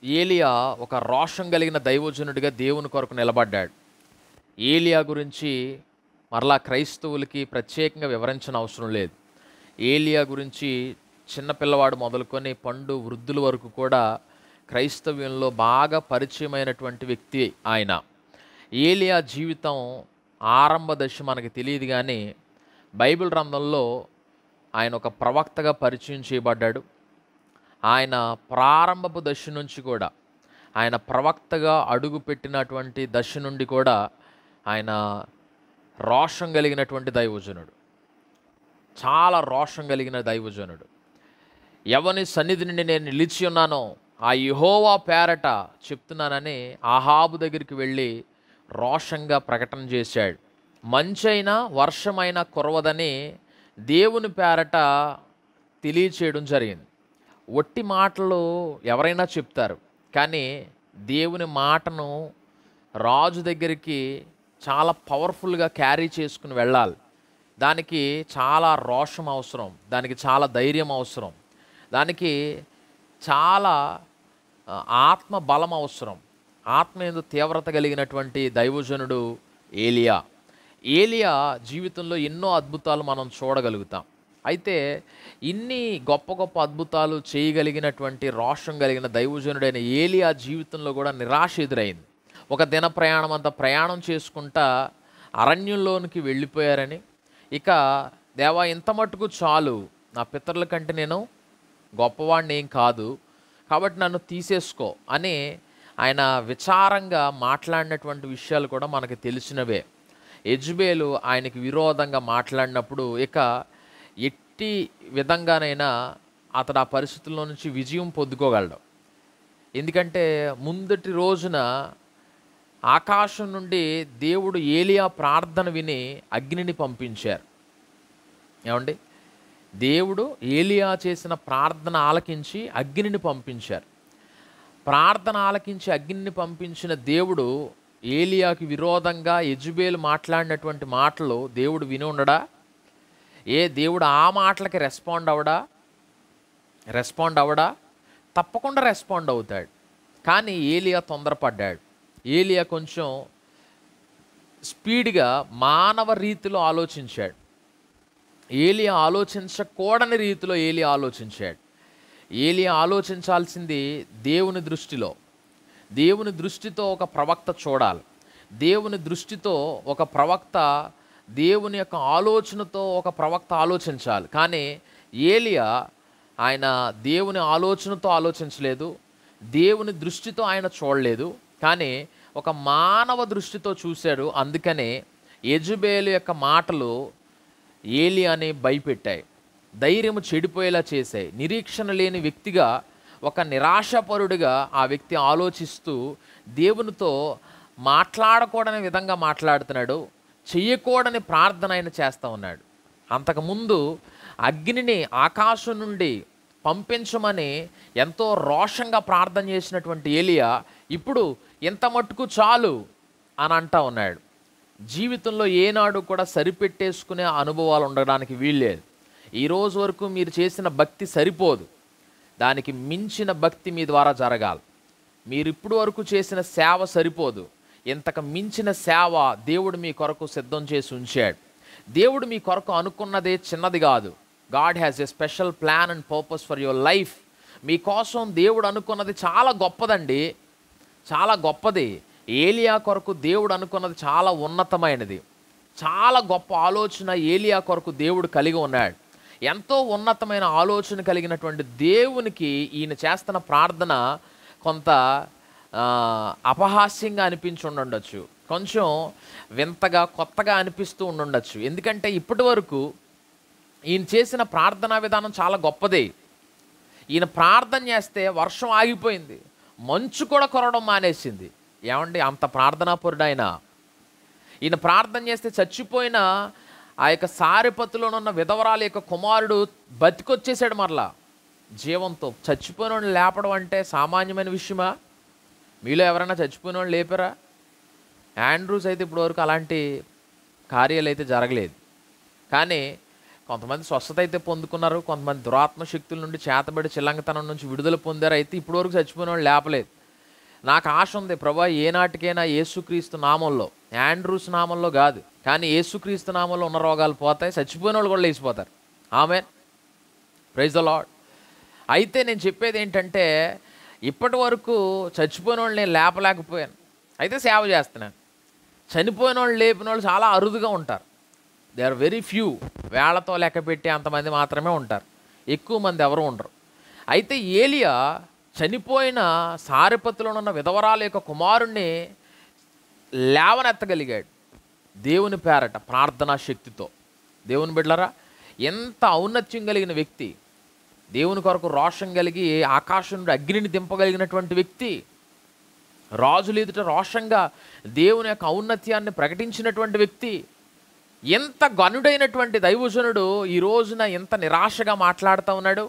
ఏలియా ఒక రోషం కలిగిన దైవజనుడిగా దేవుని కొరకు నిలబడ్డాడు ఏలియా గురించి మరలా క్రైస్తవులకి ప్రత్యేకంగా వివరించిన అవసరం లేదు ఏలియా గురించి చిన్నపిల్లవాడు మొదలుకొని పండు వృద్ధుల వరకు కూడా క్రైస్తవ్యంలో బాగా పరిచయమైనటువంటి వ్యక్తి ఆయన ఏలియా జీవితం ఆరంభ దశ మనకి తెలియదు కానీ బైబిల్ గ్రంథంలో ఆయన ఒక ప్రవక్తగా పరిచయం చేయబడ్డాడు ఆయన ప్రారంభపు దశ నుంచి కూడా ఆయన ప్రవక్తగా అడుగు పెట్టినటువంటి దశ నుండి కూడా ఆయన రోషం కలిగినటువంటి దైవజనుడు చాలా రోషం కలిగిన దైవజనుడు ఎవని సన్నిధి నుండి నేను నిలిచి ఉన్నానో ఆ యహోవా పేరట చెప్తున్నానని ఆహాబు దగ్గరికి వెళ్ళి రోషంగా ప్రకటన చేశాడు మంచైనా వర్షమైనా కురవదని దేవుని పేరట తెలియచేయడం జరిగింది ఒట్టి మాటలు ఎవరైనా చెప్తారు కానీ దేవుని మాటను రాజు దగ్గరికి చాలా పవర్ఫుల్గా క్యారీ చేసుకుని వెళ్ళాలి దానికి చాలా రోషం అవసరం దానికి చాలా ధైర్యం అవసరం దానికి చాలా ఆ, ఆత్మ బలం అవసరం ఆత్మ ఎందు తీవ్రత కలిగినటువంటి దైవజనుడు ఏలియా ఏలియా జీవితంలో ఎన్నో అద్భుతాలు మనం చూడగలుగుతాం అయితే ఇన్ని గొప్ప గొప్ప అద్భుతాలు చేయగలిగినటువంటి రోషం కలిగిన దైవజనుడైన ఏలియా జీవితంలో కూడా నిరాశ ఎదురైంది ఒక దిన ప్రయాణం అంతా ప్రయాణం చేసుకుంటా అరణ్యంలోనికి వెళ్ళిపోయారని ఇక దేవా ఇంత మట్టుకు చాలు నా పితరుల కంటే నేను గొప్పవాడిని ఏం కాదు కాబట్టి నన్ను తీసేసుకో అని ఆయన విచారంగా మాట్లాడినటువంటి విషయాలు కూడా మనకు తెలిసినవే యజ్బేలు ఆయనకి విరోధంగా మాట్లాడినప్పుడు ఇక ఎట్టి విధంగానైనా అతడు ఆ పరిస్థితుల్లో నుంచి విజయం పొందుకోగలడు ఎందుకంటే ముందటి రోజున ఆకాశం నుండి దేవుడు ఏలియా ప్రార్థన విని అగ్నిని పంపించారు ఏమండి దేవుడు ఏలియా చేసిన ప్రార్థన ఆలకించి అగ్నిని పంపించారు ప్రార్థన ఆలకించి అగ్నిని పంపించిన దేవుడు ఏలియాకి విరోధంగా యజుబేలు మాట్లాడినటువంటి మాటలు దేవుడు విని ఉండడా ఏ దేవుడు ఆ మాటలకి రెస్పాండ్ అవడా రెస్పాండ్ అవడా తప్పకుండా రెస్పాండ్ అవుతాడు కానీ ఏలియా తొందరపడ్డాడు ఏలియా కొంచెం స్పీడ్గా మానవ రీతిలో ఆలోచించాడు ఏలియా ఆలోచించకూడని రీతిలో ఏలియా ఆలోచించాడు ఏలియా ఆలోచించాల్సింది దేవుని దృష్టిలో దేవుని దృష్టితో ఒక ప్రవక్త చూడాలి దేవుని దృష్టితో ఒక ప్రవక్త దేవుని యొక్క ఆలోచనతో ఒక ప్రవక్త ఆలోచించాలి కానీ ఏలియా ఆయన దేవుని ఆలోచనతో ఆలోచించలేదు దేవుని దృష్టితో ఆయన చూడలేదు కానీ ఒక మానవ దృష్టితో చూశాడు అందుకనే యజుబేలు యొక్క మాటలు ఏలియాని భయపెట్టాయి ధైర్యము చెడిపోయేలా చేశాయి నిరీక్షణ లేని వ్యక్తిగా ఒక నిరాశపరుడిగా ఆ వ్యక్తి ఆలోచిస్తూ దేవునితో మాట్లాడకూడని విధంగా మాట్లాడుతున్నాడు చెయ్యకూడని ప్రార్థన ఆయన చేస్తూ ఉన్నాడు అంతకుముందు అగ్నిని ఆకాశం నుండి పంపించమని ఎంతో రోషంగా ప్రార్థన చేసినటువంటి ఏలియా ఇప్పుడు ఇంత మట్టుకు చాలు అని అంటా ఉన్నాడు జీవితంలో ఏనాడు కూడా సరిపెట్టేసుకునే అనుభవాలు ఉండడానికి వీల్లేదు ఈ రోజు వరకు మీరు చేసిన భక్తి సరిపోదు దానికి మించిన భక్తి మీ ద్వారా జరగాలి మీరు ఇప్పుడు వరకు చేసిన సేవ సరిపోదు ఇంతకు మించిన సేవ దేవుడు మీ కొరకు సిద్ధం చేసి ఉంచాడు దేవుడు మీ కొరకు అనుకున్నదే చిన్నది కాదు God has a special plan and purpose for your life మీకోసం దేవుడు అనుకున్నది చాలా గొప్పదండి చాలా గొప్పది ఏలియా కొరకు దేవుడు అనుకున్నది చాలా ఉన్నతమైనది చాలా గొప్ప ఆలోచన ఏలియా కొరకు దేవుడు కలిగి ఉన్నాడు ఎంతో ఉన్నతమైన ఆలోచన కలిగినటువంటి దేవునికి ఈయన చేస్తున్న ప్రార్థన కొంత ఆ, అపహాస్యంగా అనిపించి ఉండుండొచ్చు కొంచెం వింతగా కొత్తగా అనిపిస్తూ ఉండుండొచ్చు ఎందుకంటే ఇప్పటి వరకు ఈయన చేసిన ప్రార్థనా విధానం చాలా గొప్పదే ఈయన ప్రార్థన చేస్తే వర్షం ఆగిపోయింది మంచు కూడా కురవడం మానేసింది ఏమండి అంత ప్రార్థనాపరుడు ఆయన ఈయన ప్రార్థన చేస్తే చచ్చిపోయిన ఆ యొక్క సారిపత్తులోనున్న విధవరాల యొక్క కుమారుడు బతికొచ్చేసాడు మరలా జీవంతో చచ్చిపోయిన వాడిని లేపడం అంటే సామాన్యమైన విషయమా మీలో ఎవరైనా చచ్చిపోయిన వాళ్ళు లేపారా ఆండ్రూస్ అయితే ఇప్పటివరకు అలాంటి కార్యాలు అయితే జరగలేదు కానీ కొంతమంది స్వస్థత అయితే పొందుకున్నారు కొంతమంది దురాత్మ శక్తుల నుండి చేతబడి చిల్లంగతనం నుంచి విడుదల పొందారు అయితే ఇప్పటి వరకు చచ్చిపోయిన వాళ్ళు లేపలేదు నాకు ఆశ ఉంది ప్రభా ఏ నాటికైనా యేసుక్రీస్తు నామంలో యాండ్రూస్ నామంలో కాదు కానీ యేసుక్రీస్తు నామంలో ఉన్న రోగాలు పోతాయి చచ్చిపోయిన వాళ్ళు కూడా లేచిపోతారు ఆమె ప్రైజ్ ద లాడ్ అయితే నేను చెప్పేది ఏంటంటే ఇప్పటి వరకు చచ్చిపోయిన వాళ్ళు నేను లేపలేకపోయాను అయితే సేవ చేస్తున్నాను చనిపోయిన వాళ్ళు లేపిన వాళ్ళు చాలా అరుదుగా ఉంటారు దే ఆర్ వెరీ ఫ్యూ వేళ్లతో లెక్క పెట్టి అంతమంది మాత్రమే ఉంటారు ఎక్కువ మంది ఎవరు ఉండరు అయితే ఏలియా చనిపోయిన సారిపత్తులో ఉన్న విధవరాల యొక్క కుమారుణ్ణి లేవనెత్తగలిగాడు దేవుని పేరట ప్రార్థనా శక్తితో దేవుని బిడ్డలరా ఎంత ఔన్నత్యం కలిగిన వ్యక్తి దేవుని కొరకు రోషం కలిగి ఆకాశం నుండి అగ్నిని దింపగలిగినటువంటి వ్యక్తి రాజులు ఎదుట రోషంగా దేవుని యొక్క ఔన్నత్యాన్ని ప్రకటించినటువంటి వ్యక్తి ఎంత గనుడైనటువంటి దైవజనుడు ఈ రోజున ఎంత నిరాశగా మాట్లాడుతూ ఉన్నాడు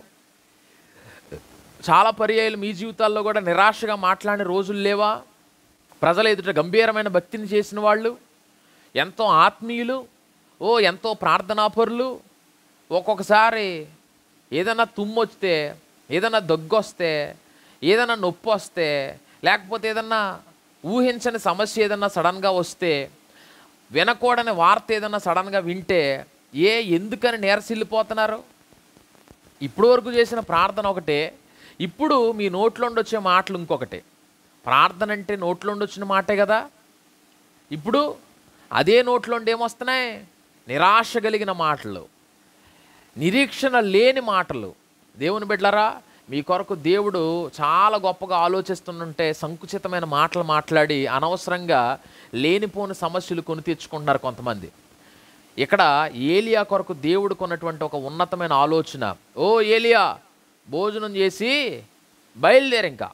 చాలా పర్యాయాలు మీ జీవితాల్లో కూడా నిరాశగా మాట్లాడిన రోజులు లేవా ప్రజల ఎదుట గంభీరమైన భక్తిని చేసిన వాళ్ళు ఎంతో ఆత్మీయులు ఓ ఎంతో ప్రార్థనాపరులు ఒక్కొక్కసారి ఏదైనా తుమ్ము వస్తే ఏదైనా దగ్గు వస్తే ఏదైనా నొప్పి వస్తే లేకపోతే ఏదన్నా ఊహించని సమస్య ఏదన్నా సడన్గా వస్తే వినకూడని వార్త ఏదన్నా సడన్గా వింటే ఏ ఎందుకని నీరసిల్లిపోతున్నారు ఇప్పుడు వరకు చేసిన ప్రార్థన ఒకటే ఇప్పుడు మీ నోట్లోండి వచ్చే మాటలు ఇంకొకటి ప్రార్థన అంటే నోట్లోండి వచ్చిన మాటే కదా ఇప్పుడు అదే నోట్లోండి ఏమొస్తున్నాయి నిరాశ కలిగిన మాటలు నిరీక్షణ లేని మాటలు దేవుని బిడ్డలారా మీ కొరకు దేవుడు చాలా గొప్పగా ఆలోచిస్తుంటే సంకుచితమైన మాటలు మాట్లాడి అనవసరంగా లేనిపోని సమస్యలు కొని తెచ్చుకుంటున్నారు కొంతమంది ఇక్కడ ఏలియా కొరకు దేవుడు కొన్నటువంటి ఒక ఉన్నతమైన ఆలోచన ఓ ఏలియా భోజనం చేసి బయలుదేరు ఇంకా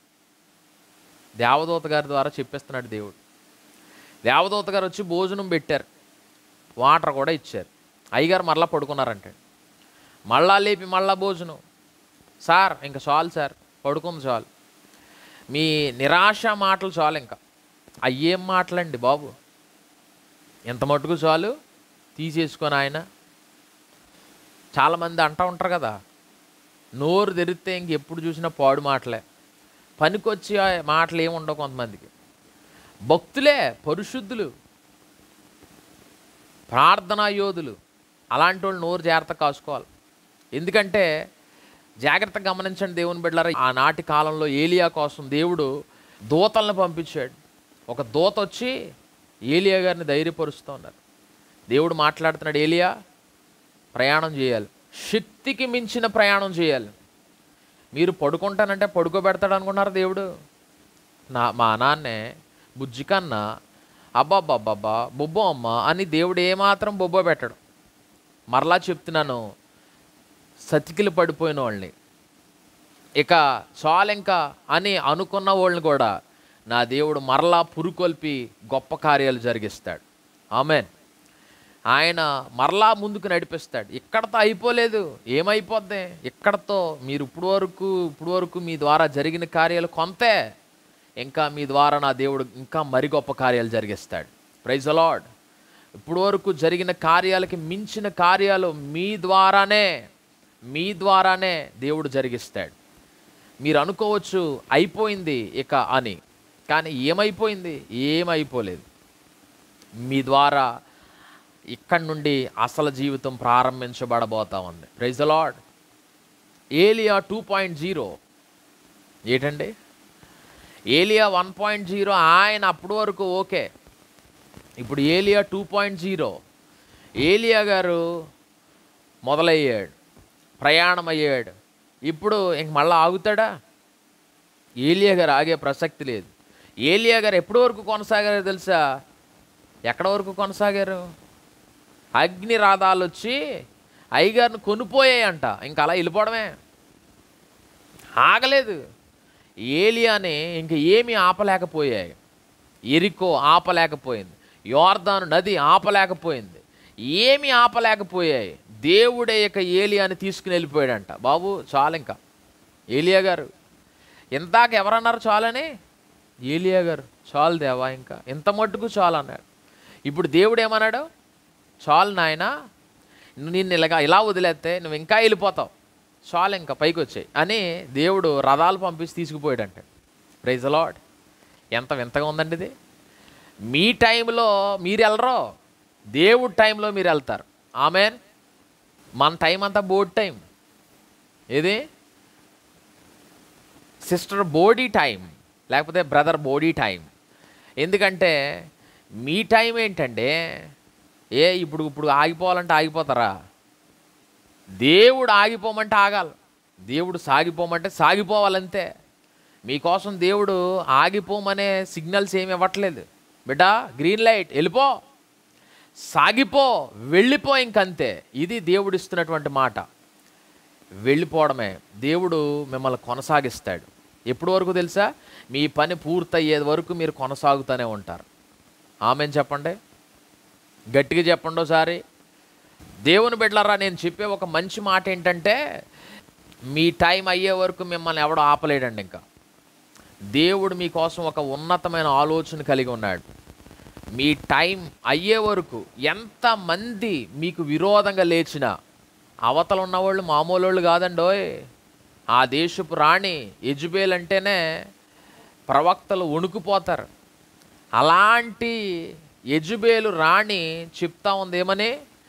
దేవదూత గారి ద్వారా చెప్పేస్తున్నాడు దేవుడు దేవదూత గారు వచ్చి భోజనం పెట్టారు వాటర్ కూడా ఇచ్చారు అయ్యగారు మరలా పడుకున్నారంటే మళ్ళా లేపి మళ్ళా భోజనం సార్ ఇంకా చాలు సార్ పడుకుంది చాలు మీ నిరాశ మాటలు చాలు ఇంకా అయ్యేం మాటలండి బాబు ఎంత మటుకు చాలు తీసేసుకొని ఆయన చాలామంది అంటూ ఉంటారు కదా నోరు తెరిస్తే ఇంక ఎప్పుడు చూసినా పాడు మాటలే పనికొచ్చి ఆ మాటలు ఏమి ఉండవు కొంతమందికి భక్తులే పరిశుద్ధులు ప్రార్థనా యోధులు అలాంటి వాళ్ళు నోరు జాగ్రత్త కాసుకోవాలి ఎందుకంటే జాగ్రత్తగా గమనించండి దేవుని బిడ్డలారా ఆనాటి కాలంలో ఏలియా కోసం దేవుడు దూతలను పంపించాడు ఒక దూత వచ్చి ఏలియా గారిని ధైర్యపరుస్తూ ఉన్నారు దేవుడు మాట్లాడుతున్నాడు ఏలియా ప్రయాణం చేయాలి శక్తికి మించిన ప్రయాణం చేయాలి మీరు పడుకుంటానంటే పడుకోబెడతాడు అనుకున్నారు దేవుడు నా మా నాన్నే బుజ్జి కన్నా అబ్బాబ్బాబ్బా బొబ్బో అమ్మ అని దేవుడు ఏమాత్రం బొబ్బో పెట్టడు మరలా చెప్తున్నాను సతికిలు పడిపోయిన వాళ్ళని ఇక చాలింకా అని అనుకున్న వాళ్ళని కూడా నా దేవుడు మరలా పురుకొల్పి గొప్ప కార్యాలు జరిగిస్తాడు ఆమెన్ ఆయన మరలా ముందుకు నడిపిస్తాడు ఇక్కడతో అయిపోలేదు ఏమైపోద్ది ఇక్కడతో మీరు ఇప్పుడు వరకు ఇప్పుడు వరకు మీ ద్వారా జరిగిన కార్యాలు కొంతే ఇంకా మీ ద్వారా నా దేవుడు ఇంకా మరి గొప్ప కార్యాలు జరిగిస్తాడు ప్రైజ్ అలాడ్ ఇప్పుడు వరకు జరిగిన కార్యాలకి మించిన కార్యాలు మీ ద్వారానే మీ ద్వారానే దేవుడు జరిగిస్తాడు మీరు అనుకోవచ్చు అయిపోయింది ఇక అని కానీ ఏమైపోయింది ఏమైపోలేదు మీ ద్వారా ఇక్కడి నుండి అసలు జీవితం ప్రారంభించబడబోతా ఉంది praise Lord Elijah two point zero ఏంటండి ఏలియా వన్ పాయింట్ జీరో ఆయన అప్పటి వరకు ఓకే ఇప్పుడు ఏలియా టూ పాయింట్ జీరో ఏలియా గారు మొదలయ్యాడు ప్రయాణం అయ్యాడు ఇప్పుడు ఇంక మళ్ళీ ఆగుతాడా ఏలియా గారు ఆగే ప్రసక్తి లేదు ఏలియా గారు ఎప్పటి వరకు కొనసాగారో తెలుసా ఎక్కడ వరకు కొనసాగారు అగ్ని రాధాలు వచ్చి అయ్యగారిని కొనిపోయాయంట ఇంకా అలా వెళ్ళిపోవడమే ఆగలేదు ఏలియాని ఇంక ఏమీ ఆపలేకపోయాయి ఎరికో ఆపలేకపోయింది యోర్దాను నది ఆపలేకపోయింది ఏమీ ఆపలేకపోయాయి దేవుడే ఇక ఏలియాని తీసుకుని వెళ్ళిపోయాడంట బాబు చాలు ఇంకా ఏలియా గారు ఇందాక ఎవరన్నారు చాలని ఏలియా గారు చాలు దేవా ఇంకా ఇంత మట్టుకు చాలు అన్నాడు ఇప్పుడు దేవుడు ఏమన్నాడు చాలు నాయనా నిన్ను ఇలాగా ఇలా వదిలేస్తే నువ్వు ఇంకా వెళ్ళిపోతావు చాలు ఇంకా పైకి వచ్చాయి అని దేవుడు రథాలు పంపించి తీసుకుపోయాడంట ప్రైజ్ లాడ్ ఎంత వింతగా ఉందండి ఇది మీ టైంలో మీరు వెళ్ళరు దేవుడి టైంలో మీరు వెళ్తారు ఆమెన్ మన టైం అంతా బోర్డ్ టైం ఏది సిస్టర్ బోడీ టైం లేకపోతే బ్రదర్ బోడీ టైం ఎందుకంటే మీ టైం ఏంటంటే ఏ ఇప్పుడు ఇప్పుడు ఆగిపోవాలంటే ఆగిపోతారా దేవుడు ఆగిపోమంటే ఆగాలి దేవుడు సాగిపోమంటే సాగిపోవాలంతే మీకోసం దేవుడు ఆగిపోమనే సిగ్నల్స్ ఏమి ఇవ్వట్లేదు బిడ్డ గ్రీన్ లైట్ వెళ్ళిపో సాగిపో వెళ్ళిపో ఇంకంతే ఇది దేవుడు ఇస్తున్నటువంటి మాట వెళ్ళిపోవడమే దేవుడు మిమ్మల్ని కొనసాగిస్తాడు ఎప్పటి వరకు తెలుసా మీ పని పూర్తయ్యే వరకు మీరు కొనసాగుతూనే ఉంటారు ఆమెను చెప్పండి గట్టిగా చెప్పండి ఒకసారి దేవుని బిడ్డలారా నేను చెప్పే ఒక మంచి మాట ఏంటంటే మీ టైం అయ్యే వరకు మిమ్మల్ని ఎవడో ఆపలేడండి ఇంకా దేవుడు మీకోసం ఒక ఉన్నతమైన ఆలోచన కలిగి ఉన్నాడు మీ టైం అయ్యే వరకు ఎంతమంది మీకు విరోధంగా లేచినా అవతల ఉన్నవాళ్ళు మామూలు వాళ్ళు కాదండోయ్ ఆ దేశపు రాణి ఎజుబేల్ అంటేనే ప్రవక్తలు వణుకుపోతారు అలాంటి యజుబేలు రాణి చెప్తా ఉంది ఏమని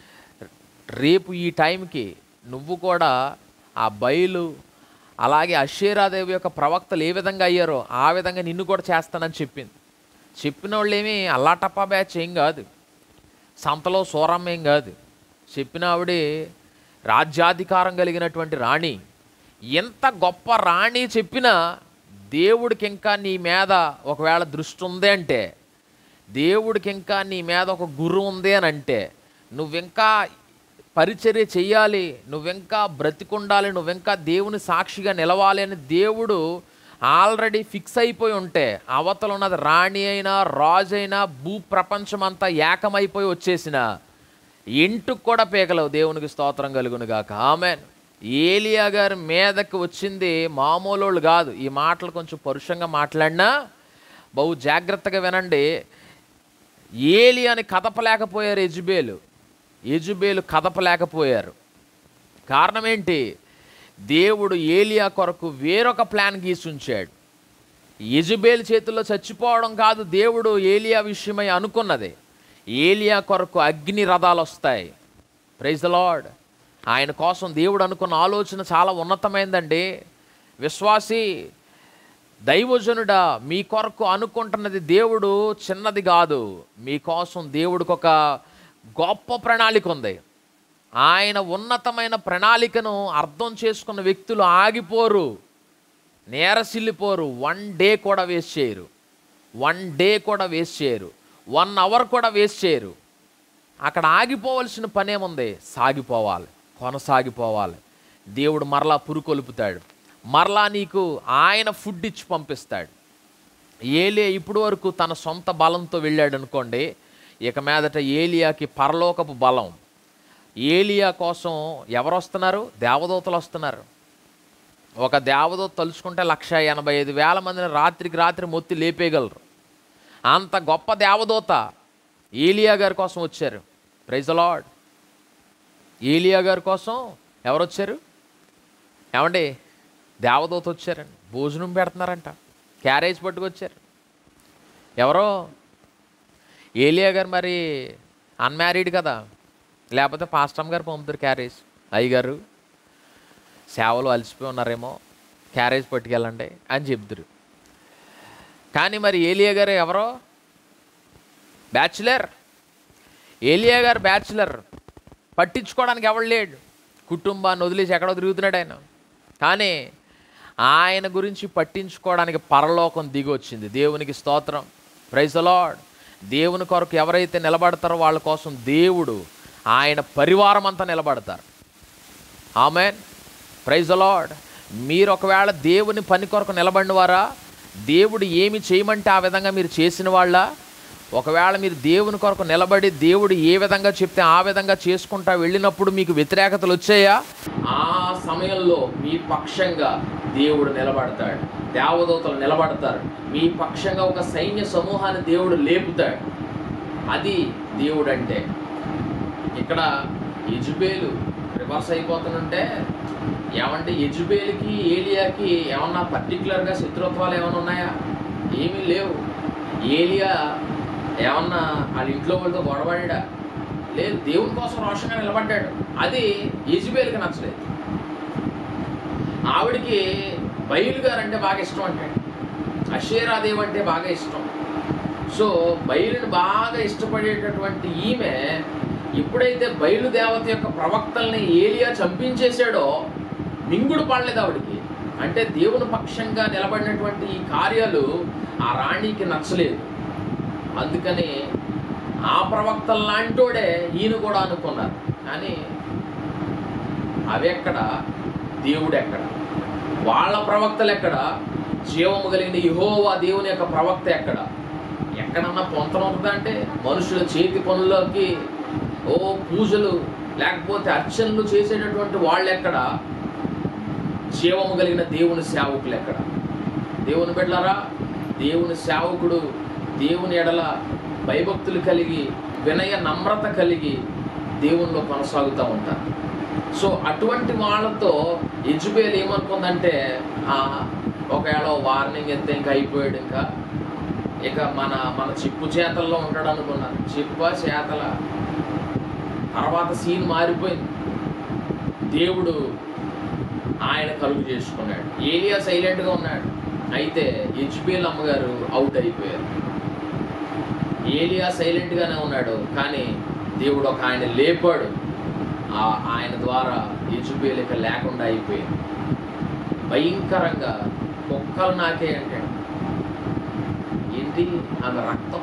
రేపు ఈ టైంకి నువ్వు కూడా ఆ బయలు అలాగే అషేరాదేవి యొక్క ప్రవక్తలు ఏ విధంగా అయ్యారో ఆ విధంగా నిన్ను కూడా చేస్తానని చెప్పింది చెప్పిన వాళ్ళు ఏమి అల్లాటప్పా బ్యాచ్ ఏం కాదు సంతలో సూరమ్మ ఏం కాదు చెప్పిన ఆవిడే రాజ్యాధికారం కలిగినటువంటి రాణి ఎంత గొప్ప రాణి చెప్పినా దేవుడికి ఇంకా నీ మీద ఒకవేళ దృష్టి ఉంది అంటే దేవుడికి ఇంకా నీ మీద ఒక గురు ఉంది అని అంటే నువ్వింకా పరిచర్య చెయ్యాలి నువ్వింకా బ్రతికుండాలి నువ్వింకా దేవుని సాక్షిగా నిలవాలి అని దేవుడు ఆల్రెడీ ఫిక్స్ అయిపోయి ఉంటే అవతల ఉన్నది రాణి అయినా రాజు అయినా భూ ప్రపంచం అంతా ఏకమైపోయి వచ్చేసిన ఇంటికి కూడా పీకలేవు దేవునికి స్తోత్రం కలుగును గాక ఆమెన్ ఏలియా గారి మీదకి వచ్చింది మామూలు కాదు ఈ మాటలు కొంచెం పరుషంగా మాట్లాడినా బహు జాగ్రత్తగా వినండి ఏలియాని కదపలేకపోయారు ఎజుబేలు ఎజుబేలు కదపలేకపోయారు కారణం ఏంటి దేవుడు ఏలియా కొరకు వేరొక ప్లాన్ గీసుంచాడు యజుబేల్ చేతుల్లో చచ్చిపోవడం కాదు దేవుడు ఏలియా విషయమై అనుకున్నది ఏలియా కొరకు అగ్ని రథాలు వస్తాయి ప్రైజ్ ద లార్డ్ ఆయన కోసం దేవుడు అనుకున్న ఆలోచన చాలా ఉన్నతమైందండి విశ్వాసి దైవజనుడా మీ కొరకు అనుకుంటున్నది దేవుడు చిన్నది కాదు మీకోసం దేవుడికి ఒక గొప్ప ప్రణాళిక ఉంది ఆయన ఉన్నతమైన ప్రణాళికను అర్థం చేసుకున్న వ్యక్తులు ఆగిపోరు నేరసిల్లిపోరు వన్ డే కూడా వేస్ట్ చేయరు వన్ డే కూడా వేస్ట్ చేయరు వన్ అవర్ కూడా వేస్ట్ చేయరు అక్కడ ఆగిపోవలసిన పనేముంది సాగిపోవాలి కొనసాగిపోవాలి దేవుడు మరలా పురుకొలుపుతాడు మరలా నీకు ఆయన ఫుడ్ ఇచ్చి పంపిస్తాడు ఏలియా ఇప్పుడు వరకు తన సొంత బలంతో వెళ్ళాడు అనుకోండి ఇక మీదట ఏలియాకి పరలోకపు బలం ఏలియా కోసం ఎవరు వస్తున్నారు దేవదూతలు వస్తున్నారు ఒక దేవదూత తలుచుకుంటే లక్ష ఎనభై ఐదు వేల మందిని రాత్రికి రాత్రి మొత్తి లేపేయగలరు అంత గొప్ప దేవదూత ఏలియా గారి కోసం వచ్చారు ప్రైజ్ లార్డ్ ఏలియా గారి కోసం ఎవరు వచ్చారు ఏమండి దేవదూత వచ్చారండి భోజనం పెడుతున్నారంట క్యారేజ్ పట్టుకొచ్చారు ఎవరో ఏలియా గారు మరి అన్మ్యారీడ్ కదా లేకపోతే పాస్టమ్ గారు పంపుతారు క్యారేజ్ అయ్యగారు సేవలు అలసిపోయి ఉన్నారేమో క్యారేజ్ పట్టుకెళ్ళండి అని చెప్తారు కానీ మరి ఏలియా గారు ఎవరో బ్యాచులర్ ఏలియా గారు బ్యాచులర్ పట్టించుకోవడానికి ఎవడు లేడు కుటుంబాన్ని వదిలేసి ఎక్కడో తిరుగుతున్నాడు ఆయన కానీ ఆయన గురించి పట్టించుకోవడానికి పరలోకం దిగి వచ్చింది దేవునికి స్తోత్రం ప్రైజ్ లార్డ్ దేవుని కొరకు ఎవరైతే నిలబడతారో వాళ్ళ కోసం దేవుడు ఆయన పరివారం అంతా నిలబడతారు ఆమెన్ ప్రైజ్ లార్డ్ మీరు ఒకవేళ దేవుని పని కొరకు నిలబడిన వారా దేవుడు ఏమి చేయమంటే ఆ విధంగా మీరు చేసిన వాళ్ళ ఒకవేళ మీరు దేవుని కొరకు నిలబడి దేవుడు ఏ విధంగా చెప్తే ఆ విధంగా చేసుకుంటా వెళ్ళినప్పుడు మీకు వ్యతిరేకతలు వచ్చాయా ఆ సమయంలో మీ పక్షంగా దేవుడు నిలబడతాడు దేవదూతలు నిలబడతారు మీ పక్షంగా ఒక సైన్య సమూహాన్ని దేవుడు లేపుతాడు అది దేవుడు అంటే ఇక్కడ యజుబేలు రివర్స్ అయిపోతుందంటే ఏమంటే యజుబేలుకి ఏలియాకి ఏమన్నా పర్టికులర్గా శత్రుత్వాలు ఏమైనా ఉన్నాయా ఏమీ లేవు ఏలియా ఏమన్నా వాళ్ళ ఇంట్లో వాళ్ళతో గొడవడా లేదు దేవుని కోసం రోషంగా నిలబడ్డాడు అది యజుబేలుకి నచ్చలేదు ఆవిడికి బయలు గారు అంటే బాగా ఇష్టం అంటే అషేరాదేవి అంటే బాగా ఇష్టం సో బయలుని బాగా ఇష్టపడేటటువంటి ఈమె ఎప్పుడైతే బయలు దేవత యొక్క ప్రవక్తల్ని ఏలియా చంపించేశాడో మింగుడు పడలేదు ఆవిడికి అంటే దేవుని పక్షంగా నిలబడినటువంటి ఈ కార్యాలు ఆ రాణికి నచ్చలేదు అందుకని ఆ ప్రవక్తల లాంటోడే ఈయన కూడా అనుకున్నారు కానీ అవి ఎక్కడ దేవుడు ఎక్కడ వాళ్ళ ప్రవక్తలు ఎక్కడ జీవము కలిగిన యహోవా దేవుని యొక్క ప్రవక్త ఎక్కడ ఎక్కడన్నా పొంతన ఉంటుందా అంటే మనుషుల చేతి పనులకి ఓ పూజలు లేకపోతే అర్చనలు చేసేటటువంటి వాళ్ళు ఎక్కడ జీవము కలిగిన దేవుని సేవకులు ఎక్కడ దేవుని బిడ్డలారా దేవుని సేవకుడు దేవుని ఎడల భయభక్తులు కలిగి వినయ నమ్రత కలిగి దేవునిలో కొనసాగుతూ ఉంటారు సో అటువంటి వాళ్ళతో యజుబేలు ఏమనుకుందంటే ఆ, ఒకవేళ వార్నింగ్ ఎత్తే ఇంకా అయిపోయాడు ఇంకా ఇక మన మన చిప్పు చేతల్లో ఉంటాడు అనుకున్నారు చిప్ప చేతల తర్వాత సీన్ మారిపోయింది దేవుడు ఆయన కలుగు చేసుకున్నాడు ఏలియా సైలెంట్గా ఉన్నాడు అయితే హెచ్బిఎల్ అమ్మగారు అవుట్ అయిపోయారు ఏలియా సైలెంట్గానే ఉన్నాడు కానీ దేవుడు ఒక ఆయన లేపాడు ఆ ఆయన ద్వారా హెచ్బిఎల్ ఇక లేకుండా అయిపోయింది భయంకరంగా కుక్కలు నాకే అంటే ఏంటి ఆమె రక్తం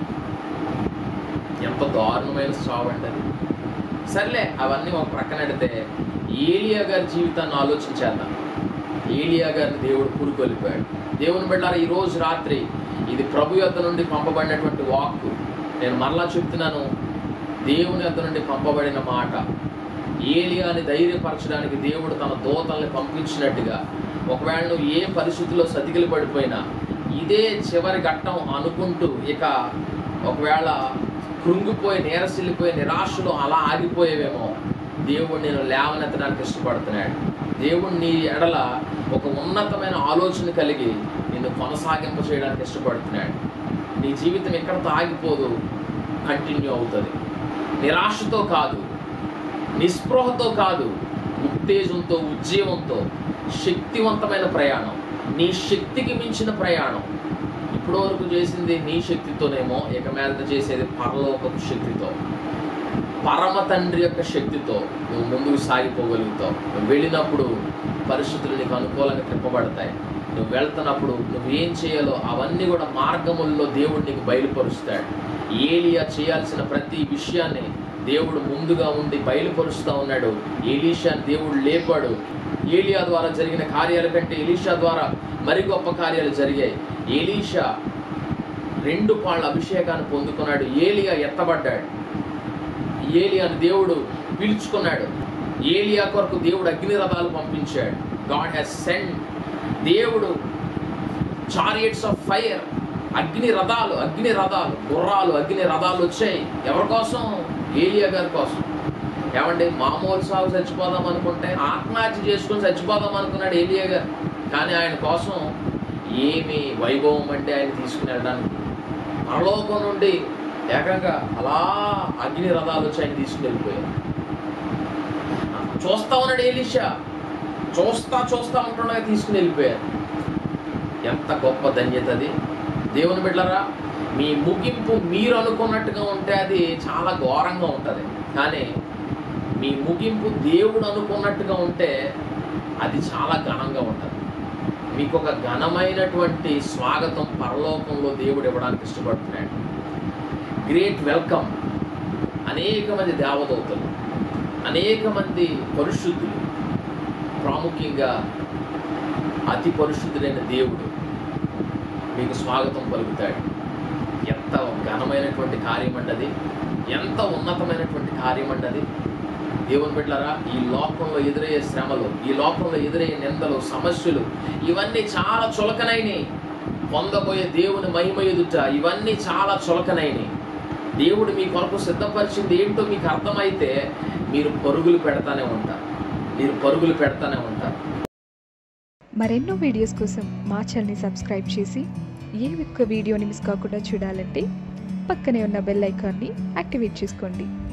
ఎంత దారుణమైన చావు అండి అది సర్లే అవన్నీ ఒక ప్రక్కన పెడితే ఏలియా గారి జీవితాన్ని ఆలోచించేద్దాం ఏలియా గారిని దేవుడు పురుకొలిపాడు దేవుని బిడ్డారా ఈ రోజు రాత్రి ఇది ప్రభు యొద్ద నుండి పంపబడినటువంటి వాక్కు నేను మరలా చెప్తున్నాను దేవుని యొద్ద నుండి పంపబడిన మాట ఏలియాని ధైర్యపరచడానికి దేవుడు తన దూతల్ని పంపించినట్టుగా ఒకవేళ నువ్వు ఏ పరిస్థితిలో సతికిలి పడిపోయినా ఇదే చివరి ఘట్టం అనుకుంటూ ఇక ఒకవేళ కృంగిపోయి నీరసిల్లిపోయి నిరాశలో అలా ఆగిపోయేవేమో దేవుడు నేను లేవనెత్తడానికి ఇష్టపడుతున్నాడు దేవుడు నీ ఎడల ఒక ఉన్నతమైన ఆలోచన కలిగి నిన్ను కొనసాగింప చేయడానికి ఇష్టపడుతున్నాడు నీ జీవితం ఎక్కడితో ఆగిపోదు కంటిన్యూ అవుతుంది నిరాశతో కాదు నిస్పృహతో కాదు ఉత్తేజంతో ఉజ్జీవంతో శక్తివంతమైన ప్రయాణం నీ శక్తికి మించిన ప్రయాణం ఇప్పటి వరకు చేసింది నీ శక్తితోనేమో ఇక మీద చేసేది పరలోకపు శక్తితో పరమ తండ్రి యొక్క శక్తితో నువ్వు ముందుకు సాగిపోగలుగుతావు నువ్వు వెళ్ళినప్పుడు పరిస్థితులు నీకు అనుకూలంగా తిప్పబడతాయి నువ్వు వెళ్తున్నప్పుడు నువ్వు ఏం చేయాలో అవన్నీ కూడా మార్గముల్లో దేవుడు నీకు బయలుపరుస్తాడు ఏలియా చేయాల్సిన ప్రతి విషయాన్ని దేవుడు ముందుగా ఉండి బయలుపరుస్తూ ఉన్నాడు ఏలీషాని దేవుడు లేపాడు ఏలియా ద్వారా జరిగిన కార్యాల కంటే ఎలీషా ద్వారా మరి గొప్ప కార్యాలు జరిగాయి ఏలీషా రెండు పాళ్ళ అభిషేకాన్ని పొందుకున్నాడు ఏలియా ఎత్తబడ్డాడు ఏలియాను దేవుడు పిలుచుకున్నాడు ఏలియా కొరకు దేవుడు అగ్ని రథాలు పంపించాడు గాడ్ హ్యాస్ సెండ్ దేవుడు చారియట్స్ ఆఫ్ ఫైర్ అగ్ని రథాలు అగ్ని రథాలు గుర్రాలు అగ్ని రథాలు వచ్చాయి ఎవరి కోసం ఏలియా గారి కోసం ఏమండి మామూలు సాగు చచ్చిపోదాం అనుకుంటే ఆత్మహత్య చేసుకుని చచ్చిపోదాం అనుకున్నాడు ఏలియా గారు కానీ ఆయన కోసం ఏమి వైభవం అంటే ఆయన తీసుకుని వెళ్ళడానికి పరలోకం నుండి ఏకంగా అలా అగ్ని రథాలు వచ్చి ఆయన తీసుకుని వెళ్ళిపోయారు చూస్తా ఉన్నాడు ఏలిషా చూస్తా చూస్తా ఉంటుండగా తీసుకుని వెళ్ళిపోయారు ఎంత గొప్ప ధన్యత అది దేవుని బిడ్డలారా మీ ముగింపు మీరు అనుకున్నట్టుగా ఉంటే అది చాలా ఘోరంగా ఉంటుంది కానీ మీ ముగింపు దేవుడు అనుకున్నట్టుగా ఉంటే అది చాలా ఘనంగా ఉంటుంది మీకు ఒక ఘనమైనటువంటి స్వాగతం పరలోకంలో దేవుడు ఇవ్వడానికి ఇష్టపడుతున్నాడు గ్రేట్ వెల్కమ్ అనేక మంది దేవదూతలు అనేక మంది పరిశుద్ధులు ప్రాముఖ్యంగా అతి పరిశుద్ధుడైన దేవుడు మీకు స్వాగతం పలుకుతాడు ఎంత ఘనమైనటువంటి కార్యం అండి అది ఎంత ఉన్నతమైనటువంటి కార్యం అండి అది దేవుని బిడ్డలారా ఈ లోకంలో ఎదురయ్యే శ్రమలు ఈ లోకంలో ఎదురయ్యే నిందలు సమస్యలు ఇవన్నీ చాలా చులకనైనవి పొందబోయే దేవుని మహిమ ఎదుట ఇవన్నీ చాలా చులకనైనవి దేవుడు మీ కొరకు సిద్ధపరిచింది ఏంటో మీకు అర్థమైతే మీరు పరుగులు పెడతానే ఉంటారు మీరు పరుగులు పెడతానే ఉంటారు మరెన్నో వీడియోస్ కోసం మా ఛానల్ని సబ్స్క్రైబ్ చేసి ఏ ఒక్క వీడియోని మిస్ కాకుండా చూడాలంటే పక్కనే ఉన్న బెల్ ఐకాన్ని యాక్టివేట్ చేసుకోండి